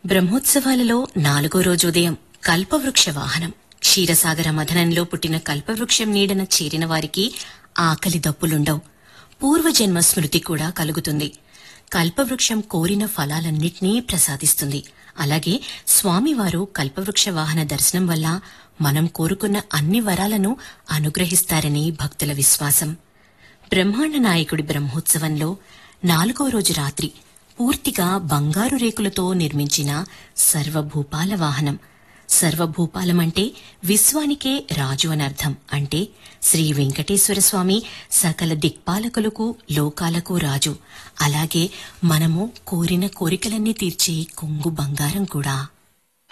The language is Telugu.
బ్రహ్మోత్సవాలలో నాలుగో రోజు ఉదయం కల్పవృక్ష వాహనం క్షీరసాగర మథనంలో పుట్టిన కల్పవృక్షం నీడన చేరిన వారికి ఆకలి దప్పులుండవు పూర్వజన్మ స్మృతి కూడా కలుగుతుంది కల్పవృక్షం కోరిన ఫలాలన్నింటినీ ప్రసాదిస్తుంది అలాగే స్వామివారు కల్పవృక్ష వాహన దర్శనం వల్ల మనం కోరుకున్న అన్ని వరాలను అనుగ్రహిస్తారని భక్తుల విశ్వాసం బ్రహ్మాండ నాయకుడి బ్రహ్మోత్సవంలో నాలుగో రోజు రాత్రి పూర్తిగా బంగారు రేకులతో నిర్మించిన సర్వభూపాల వాహనం సర్వభూపాలమంటే విశ్వానికే రాజు అనర్థం అంటే శ్రీ వెంకటేశ్వర స్వామి సకల దిక్పాలకులకు లోకాలకు రాజు అలాగే మనము కోరిన కోరికలన్నీ తీర్చే కొంగు బంగారం కూడా